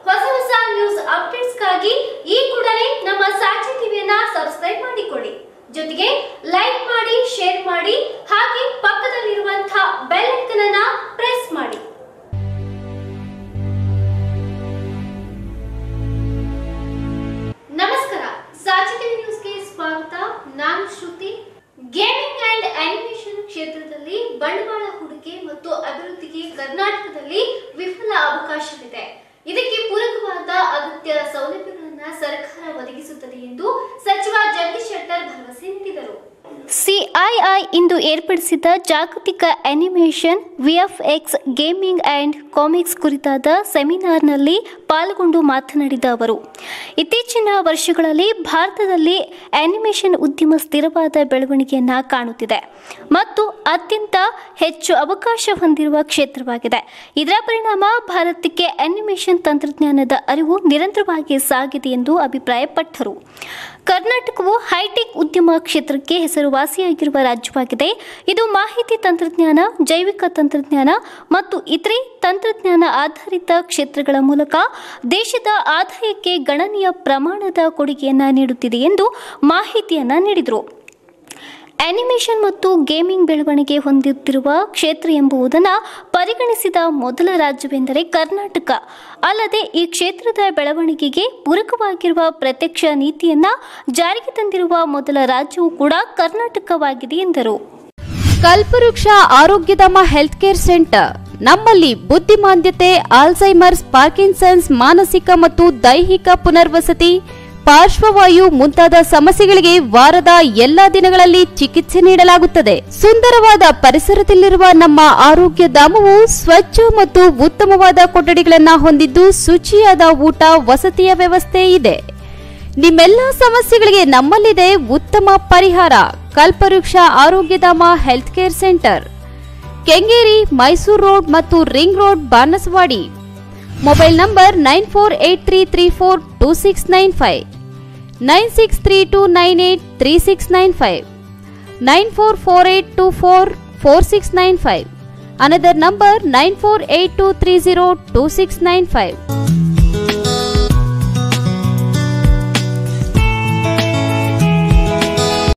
ಹೊಸ ಹೊಸ ನ್ಯೂಸ್ ಅಪ್ಡೇಟ್ಸ್ಗಾಗಿ ಈ ಕೂಡಲೇ ನಮ್ಮ ಸಾಕ್ಷಿ ಟಿವಿಯನ್ನ ಸಬ್ಸ್ಕ್ರೈಬ್ ಮಾಡಿಕೊಳ್ಳಿ ಜೊತೆಗೆ ಲೈಕ್ ಮಾಡಿ ಶೇರ್ ಮಾಡಿ ಹಾಗೆ ಪಕ್ಕದಲ್ಲಿರುವಂತಹ ಬೆಲ್ ಐಕನ್ ಅನ್ನ ಪ್ರೆಸ್ ಮಾಡಿ ನಮಸ್ಕಾರ ಸಾಕ್ಷಿ ಟಿವಿ ನ್ಯೂಸ್ಗೆ ಸ್ವಾಗತ ನಾನು ಶ್ರುತಿ ಗೇಮಿಂಗ್ ಅಂಡ್ ಅನಿಮೇಷನ್ ಕ್ಷೇತ್ರದಲ್ಲಿ ಬಂಡವಾಳ ಹೂಡಿಕೆ ಮತ್ತು ಅಭಿವೃದ್ಧಿಗೆ ಕರ್ನಾಟಕದಲ್ಲಿ ವಿಫಲ ಅವಕಾಶವಿದೆ ಇದಕ್ಕೆ ಪೂರಕವಾದ ಅಗತ್ಯ ಸೌಲಭ್ಯಗಳನ್ನು ಸರ್ಕಾರ ಒದಗಿಸುತ್ತದೆ ಎಂದು ಸಚಿವ ಜಗದೀಶ್ ಶೆಟ್ಟರ್ ಭರವಸೆ ನೀಡಿದರು ಸಿಐಐ ಇಂದು ಏರ್ಪಡಿಸಿದ ಜಾಗತಿಕ animation VFX gaming and comics ಕುರಿತಾದ ಸೆಮಿನಾರ್ನಲ್ಲಿ ಪಾಲ್ಗೊಂಡು ಮಾತನಾಡಿದ ಅವರು ಇತ್ತೀಚಿನ ವರ್ಷಗಳಲ್ಲಿ ಭಾರತದಲ್ಲಿ ಅನಿಮೇಷನ್ ಉದ್ಯಮ ಸ್ಥಿರವಾದ ಬೆಳವಣಿಗೆಯನ್ನು ಕಾಣುತ್ತಿದೆ ಮತ್ತು ಅತ್ಯಂತ ಹೆಚ್ಚು ಅವಕಾಶ ಹೊಂದಿರುವ ಕ್ಷೇತ್ರವಾಗಿದೆ ಇದರ ಪರಿಣಾಮ ಭಾರತಕ್ಕೆ ಅನಿಮೇಷನ್ ತಂತ್ರಜ್ಞಾನದ ಅರಿವು ನಿರಂತರವಾಗಿ ಸಾಗಿದೆ ಎಂದು ಅಭಿಪ್ರಾಯಪಟ್ಟರು ಕರ್ನಾಟಕವು ಹೈಟೆಕ್ ಉದ್ಯಮ ಕ್ಷೇತ್ರಕ್ಕೆ ಹೆಸರುವಾಸಿಯಾಗಿರುವ ರಾಜ್ಯವಾಗಿದೆ ಇದು ಮಾಹಿತಿ ತಂತ್ರಜ್ಞಾನ ಜೈವಿಕ ತಂತ್ರಜ್ಞಾನ ಮತ್ತು ಇತರೆ ತಂತ್ರಜ್ಞಾನ ಆಧಾರಿತ ಕ್ಷೇತ್ರಗಳ ಮೂಲಕ ದೇಶದ ಆದಾಯಕ್ಕೆ ಗಣನೀಯ ಪ್ರಮಾಣದ ಕೊಡುಗೆಯನ್ನು ನೀಡುತ್ತಿದೆ ಎಂದು ಮಾಹಿತಿಯನ್ನು ನೀಡಿದರು ಅನಿಮೇಷನ್ ಮತ್ತು ಗೇಮಿಂಗ್ ಬೆಳವಣಿಗೆ ಹೊಂದುತ್ತಿರುವ ಕ್ಷೇತ್ರ ಎಂಬುದನ್ನು ಪರಿಗಣಿಸಿದ ಮೊದಲ ರಾಜ್ಯವೆಂದರೆ ಕರ್ನಾಟಕ ಅಲ್ಲದೆ ಈ ಕ್ಷೇತ್ರದ ಬೆಳವಣಿಗೆಗೆ ಪೂರಕವಾಗಿರುವ ಪ್ರತ್ಯಕ್ಷ ನೀತಿಯನ್ನ ಜಾರಿಗೆ ತಂದಿರುವ ಮೊದಲ ರಾಜ್ಯವು ಕೂಡ ಕರ್ನಾಟಕವಾಗಿದೆ ಎಂದರು ಕಲ್ಪವೃಕ್ಷ ಆರೋಗ್ಯಧಾಮ ಹೆಲ್ತ್ ಕೇರ್ ಸೆಂಟರ್ ನಮ್ಮಲ್ಲಿ ಬುದ್ಧಿಮಾಂದ್ಯತೆ ಆಲ್ಝೈಮರ್ಸ್ ಪಾರ್ಕಿನ್ಸನ್ಸ್ ಮಾನಸಿಕ ಮತ್ತು ದೈಹಿಕ ಪುನರ್ವಸತಿ ಪಾರ್ಶ್ವವಾಯು ಮುಂತಾದ ಸಮಸ್ಯೆಗಳಿಗೆ ವಾರದ ಎಲ್ಲಾ ದಿನಗಳಲ್ಲಿ ಚಿಕಿತ್ಸೆ ನೀಡಲಾಗುತ್ತದೆ ಸುಂದರವಾದ ಪರಿಸರದಲ್ಲಿರುವ ನಮ್ಮ ಆರೋಗ್ಯ ಧಾಮವು ಸ್ವಚ್ಛ ಮತ್ತು ಉತ್ತಮವಾದ ಕೊಠಡಿಗಳನ್ನ ಹೊಂದಿದ್ದು ಶುಚಿಯಾದ ಊಟ ವಸತಿಯ ವ್ಯವಸ್ಥೆ ಇದೆ ನಿಮ್ಮೆಲ್ಲ ಸಮಸ್ಯೆಗಳಿಗೆ ನಮ್ಮಲ್ಲಿದೆ ಉತ್ತಮ ಪರಿಹಾರ Kalpavriksha Arogyadhama health care centre Kengeri Mysuru road ಮತ್ತು ring road Banaswadi mobile number nine four eight three three four two six nine five nine six three two nine eight three six nine five nine four four eight two four four six nine five another number nine four eight two three zero two six nine five